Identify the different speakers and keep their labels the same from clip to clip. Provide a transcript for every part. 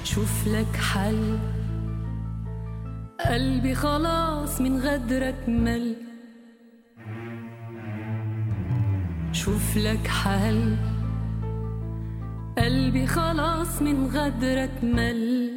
Speaker 1: شوف لك حل قلبي خلاص من غدرك مل شوف لك حل قلبي خلاص من غدرك مل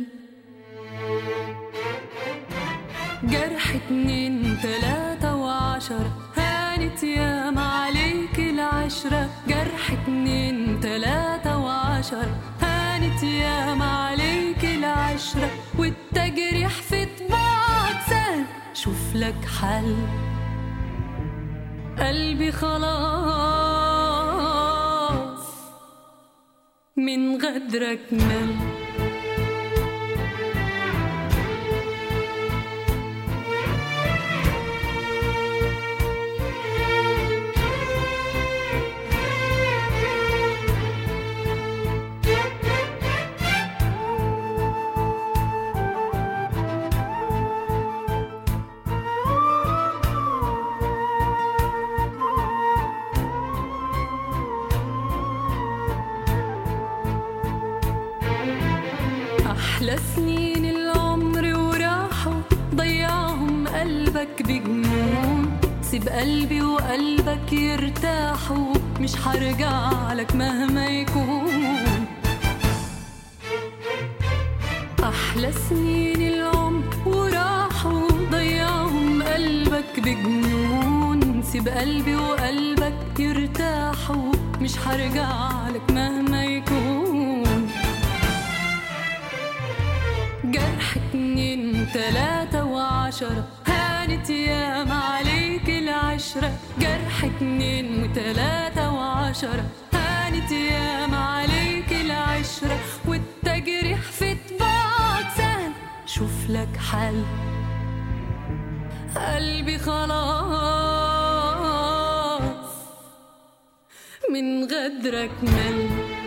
Speaker 1: جرح اتنين تلاتة وعشرة هانت ياما عليك العشرة جرح اتنين تلاتة وعشرة هانت ياما عليك العشرة والتجريح في طباعك سهل شوف لك حل قلبي خلاص من غدرك مل أحلى سنين العمر وراحوا ضيعهم قلبك بجنون سيب قلبي وقلبك يرتاحوا مش هرجع لك مهما يكون أحلى سنين العمر وراحوا ضيعهم قلبك بجنون سيب قلبي وقلبك يرتاحوا مش هرجع لك مهما يكون جرح اتنين تلاتة وعشرة هانت ياما عليك العشرة جرح اتنين وتلاتة وعشرة هانت ياما عليك العشرة والتجريح في طباعك سهل شوف لك حل قلبي خلاص من غدرك مل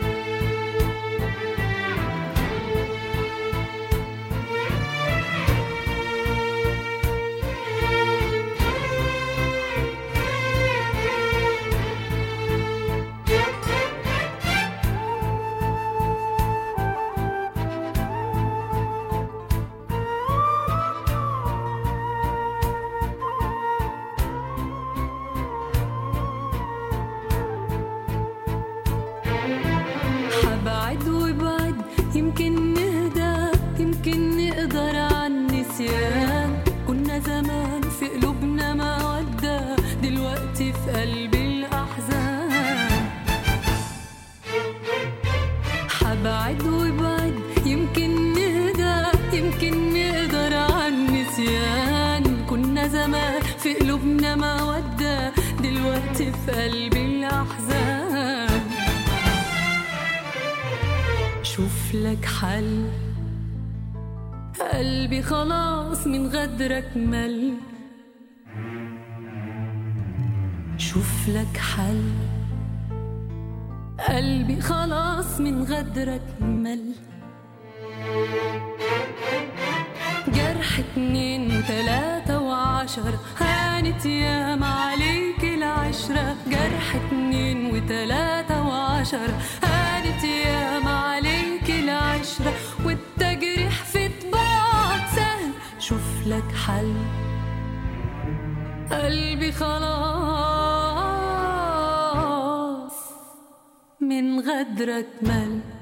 Speaker 1: حبعد وابعد يمكن نهدى يمكن نقدر عن النسيان كنا زمان في قلوبنا مودة دلوقتي في قلبي الأحزان حبعد وابعد يمكن نهدى يمكن نقدر عن النسيان كنا زمان في قلوبنا مودة دلوقتي في قلبي الأحزان شوف لك حل قلبي خلاص من غدرك مل شوف لك حل قلبي خلاص من غدرك مل جرح اتنين تلاتة وعشرة هانت ياما عليك العشرة جرح اتنين وتلاتة وعشرة هانت ياما عليك العشرة والتجريح في طباعك سهل شوف لك حل قلبي خلاص من غدرك مل